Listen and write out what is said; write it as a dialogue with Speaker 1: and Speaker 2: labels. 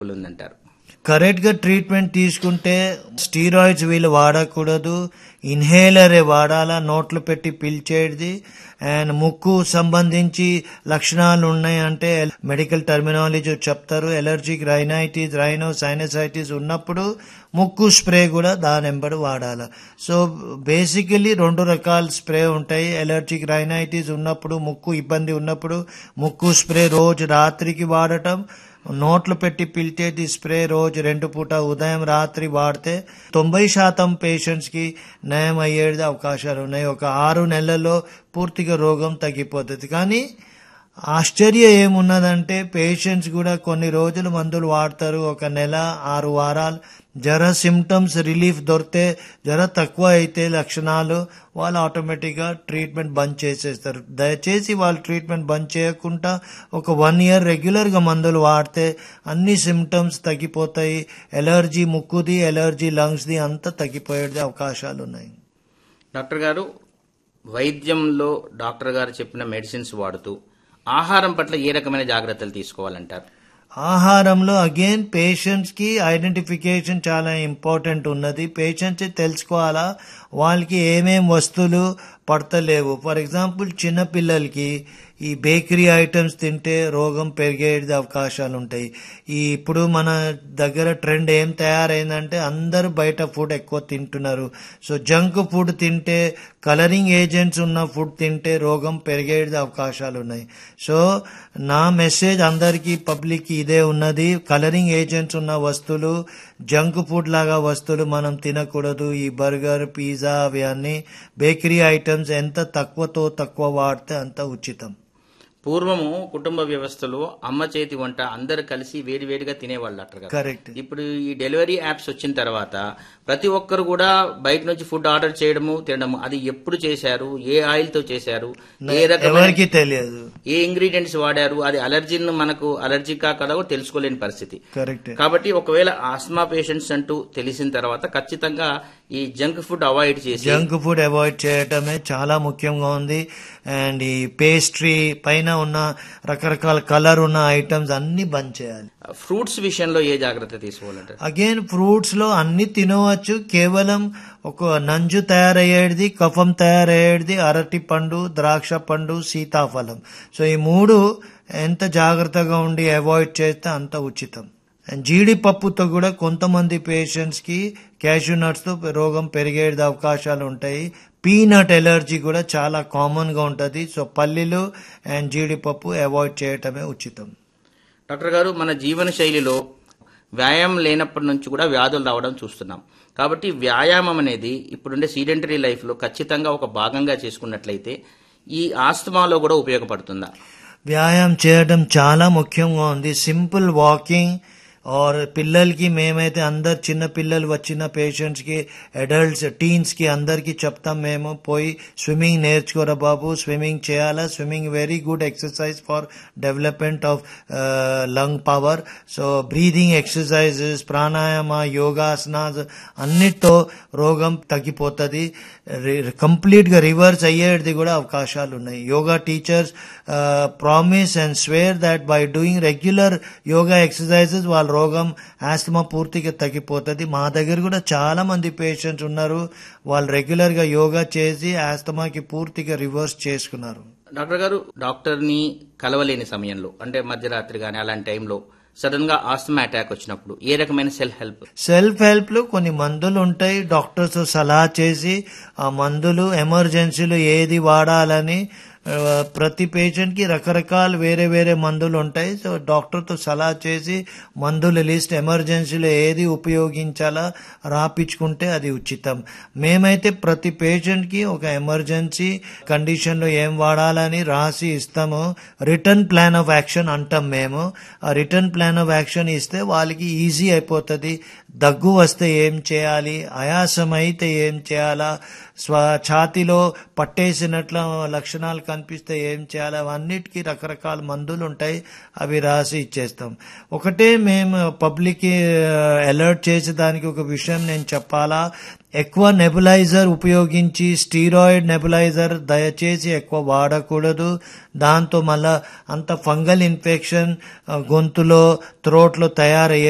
Speaker 1: ఉందంటారు
Speaker 2: కరెక్ట్ గా ట్రీట్మెంట్ తీసుకుంటే స్టీరాయిడ్స్ వీళ్ళు వాడకూడదు ఇన్హేలరే వాడాలా నోట్లు పెట్టి పీల్చేది అండ్ ముక్కు సంబంధించి లక్షణాలు ఉన్నాయంటే మెడికల్ టర్మినాలజీ చెప్తారు ఎలర్జిక్ రైనైటిస్ రైనో సైనసైటిస్ ఉన్నప్పుడు ముక్కు స్ప్రే కూడా దాని వెంబడి వాడాలి సో బేసికలీ రెండు రకాల స్ప్రే ఉంటాయి ఎలర్జిక్ రైనైటిస్ ఉన్నప్పుడు ముక్కు ఇబ్బంది ఉన్నప్పుడు ముక్కు స్ప్రే రోజు రాత్రికి వాడటం నోట్లు పెట్టి పిలిచేది స్ప్రే రోజు రెండు పూట ఉదయం రాత్రి వాడితే తొంభై శాతం పేషెంట్స్ కి నయం అయ్యేది అవకాశాలు ఉన్నాయి ఒక ఆరు నెలల్లో పూర్తిగా రోగం తగ్గిపోతుంది కానీ ఆశ్చర్యం ఏమున్నదంటే పేషెంట్స్ కూడా కొన్ని రోజులు మందులు వాడతారు ఒక నెల ఆరు వారాలు జర సిమ్టమ్స్ రిలీఫ్ దొరికితే జర తక్కువ అయితే లక్షణాలు వాళ్ళు ఆటోమేటిక్గా ట్రీట్మెంట్ బంద్ చేసేస్తారు దయచేసి వాళ్ళు ట్రీట్మెంట్ బంద్ చేయకుండా ఒక వన్ ఇయర్ రెగ్యులర్గా మందులు వాడితే అన్ని సిమ్టమ్స్ తగ్గిపోతాయి ఎలర్జీ ముక్కుది ఎలర్జీ లంగ్స్ది అంతా తగ్గిపోయే అవకాశాలు ఉన్నాయి
Speaker 1: డాక్టర్ గారు వైద్యంలో డాక్టర్ గారు చెప్పిన మెడిసిన్స్ వాడుతూ ఆహారం పట్ల ఏ రకమైన జాగ్రత్తలు తీసుకోవాలంటారు
Speaker 2: ఆహారంలో అగైన్ పేషెంట్స్ కి ఐడెంటిఫికేషన్ చాలా ఇంపార్టెంట్ ఉన్నది పేషెంట్స్ తెలుసుకోవాలా వాళ్ళకి ఏమేం వస్తువులు పడతలేవు ఫర్ ఎగ్జాంపుల్ చిన్న పిల్లలకి ఈ బేకరీ ఐటమ్స్ తింటే రోగం పెరిగే అవకాశాలు ఉంటాయి ఈ ఇప్పుడు మన దగ్గర ట్రెండ్ ఏం తయారైందంటే అందరూ బయట ఫుడ్ ఎక్కువ తింటున్నారు సో జంక్ ఫుడ్ తింటే కలరింగ్ ఏజెంట్స్ ఉన్న ఫుడ్ తింటే రోగం పెరిగే అవకాశాలు ఉన్నాయి సో నా మెసేజ్ అందరికీ పబ్లిక్ ఇదే ఉన్నది కలరింగ్ ఏజెంట్స్ ఉన్న వస్తువులు జంక్ ఫుడ్ లాగా వస్తువులు మనం తినకూడదు ఈ బర్గర్ పిజ్జా అవి అన్ని బేకరీ ఐటమ్స్ ఎంత తక్కువతో తక్కువ వాడితే అంత ఉచితం
Speaker 1: పూర్వము కుటుంబ వ్యవస్థలో అమ్మ చేతి వంట అందరు కలిసి వేడివేడిగా తినేవాళ్ళు డాక్టర్ గారు
Speaker 2: కరెక్ట్
Speaker 1: ఇప్పుడు ఈ డెలివరీ యాప్స్ వచ్చిన తర్వాత ప్రతి ఒక్కరు కూడా బయట నుంచి ఫుడ్ ఆర్డర్ చేయడము తినడము అది ఎప్పుడు చేశారు ఏ ఆయిల్ తో చేశారు ఏ రకమైన
Speaker 2: ఎవరికి తెలియదు
Speaker 1: ఏ ఇంగ్రీడియంట్స్ వాడారు అది అలర్జీని మనకు అలర్జీ కాకదా కూడా తెలుసుకోలేని పరిస్థితి
Speaker 2: కరెక్ట్
Speaker 1: కాబట్టి ఒకవేళ ఆస్మా పేషెంట్స్ అంటూ తెలిసిన తర్వాత ఖచ్చితంగా ఈ జంక్ ఫుడ్ అవాయిడ్ చేసి
Speaker 2: జంక్ ఫుడ్ అవాయిడ్ చేయటమే చాలా ముఖ్యంగా ఉంది అండ్ ఈ పేస్ట్రీ పైన ఉన్న రకరకాల కలర్ ఉన్న ఐటమ్స్ అన్ని బంద్ చేయాలి
Speaker 1: ఫ్రూట్స్ విషయంలో ఏ జాగ్రత్త తీసుకోవాలంటారు
Speaker 2: అగైన్ ఫ్రూట్స్ లో అన్ని తినవచ్చు కేవలం ఒక నంజు తయారయ్యేది కఫం తయారయ్యేది అరటి పండు ద్రాక్ష పండు సీతాఫలం సో ఈ మూడు ఎంత జాగ్రత్తగా ఉండి అవాయిడ్ చేస్తే అంత ఉచితం అండ్ జీడిపప్పుతో కూడా కొంతమంది పేషెంట్స్ కి క్యాషూ నట్స్ తో రోగం పెరిగే అవకాశాలు ఉంటాయి పీనట్ ఎలర్జీ కూడా చాలా కామన్ గా ఉంటది సో పల్లీలు అండ్ జీడిపప్పు అవాయిడ్ చేయటమే ఉచితం
Speaker 1: డాక్టర్ గారు మన జీవన శైలిలో వ్యాయామం లేనప్పటి నుంచి కూడా వ్యాధులు రావడం చూస్తున్నాం కాబట్టి వ్యాయామం అనేది ఇప్పుడుండే సీడెంటరీ లైఫ్లో ఖచ్చితంగా ఒక భాగంగా చేసుకున్నట్లయితే ఈ ఆస్తమాలో కూడా ఉపయోగపడుతుందా
Speaker 2: వ్యాయామం చేయడం చాలా ముఖ్యంగా ఉంది సింపుల్ వాకింగ్ ఆర్ పిల్లలకి మేమైతే అందరు చిన్న పిల్లలు వచ్చిన పేషెంట్స్ కి అడల్ట్స్ టీన్స్ కి అందరికి చెప్తాం మేము పోయి స్విమ్మింగ్ నేర్చుకోరా బాబు స్విమ్మింగ్ చేయాలా swimming very good exercise for development of lung power so breathing exercises pranayama yogasanas అన్నిటితో రోగం తగ్గిపోతుంది కంప్లీట్ గా రివర్స్ అయ్యేది కూడా అవకాశాలు ఉన్నాయి yoga teachers promise and swear that by doing regular yoga exercises వాళ్ళ రోగం ఆస్తమా పూర్తిగా తగ్గిపోతుంది మా దగ్గర కూడా చాలా మంది పేషెంట్స్ ఉన్నారు వాళ్ళు రెగ్యులర్ గా యోగా చేసి ఆస్తమాకి పూర్తిగా రివర్స్ చేసుకున్నారు
Speaker 1: డాక్టర్ గారు డాక్టర్ని కలవలేని సమయంలో అంటే మధ్యరాత్రి కానీ అలాంటి టైంలో సడన్ గా ఆస్తమా అటాక్ వచ్చినప్పుడు ఏ రకమైన సెల్ఫ్ హెల్ప్
Speaker 2: సెల్ఫ్ హెల్ప్ లో కొన్ని మందులు ఉంటాయి డాక్టర్స్ సలహా చేసి ఆ మందులు ఎమర్జెన్సీలో ఏది వాడాలని ఆ, ప్రతి పేషెంట్ కి రకరకాల వేరే వేరే మందులు ఉంటాయి సో డాక్టర్ తో సలహా చేసి మందుల లిస్ట్ ఎమర్జెన్సీలో ఏది ఉపయోగించాలా రాపించుకుంటే అది ఉచితం మేమైతే ప్రతి పేషెంట్ కి ఒక ఎమర్జెన్సీ కండిషన్ లో ఏం వాడాలని రాసి ఇస్తాము రిటర్న్ ప్లాన్ ఆఫ్ యాక్షన్ అంటాం మేము ఆ రిటర్న్ ప్లాన్ ఆఫ్ యాక్షన్ ఇస్తే వాళ్ళకి ఈజీ అయిపోతుంది దగ్గు వస్తే ఏం చేయాలి ఆయాసం అయితే ఏం చేయాలా స్వ ఛాతిలో పట్టేసినట్ల లక్షణాలు కనిపిస్తే ఏం చేయాలి అవన్నిటికీ రకరకాల మందులు ఉంటాయి అవి రాసి ఇచ్చేస్తాం ఒకటే మేము పబ్లిక్ అలర్ట్ చేసేదానికి ఒక విషయం నేను చెప్పాలా ఎక్కువ నెబులైజర్ ఉపయోగించి స్టీరాయిడ్ నెబులైజర్ దయచేసి ఎక్కువ వాడకూడదు దాంతో మళ్ళా అంత ఫంగల్ ఇన్ఫెక్షన్ గొంతులో త్రోట్లో తయారయ్యే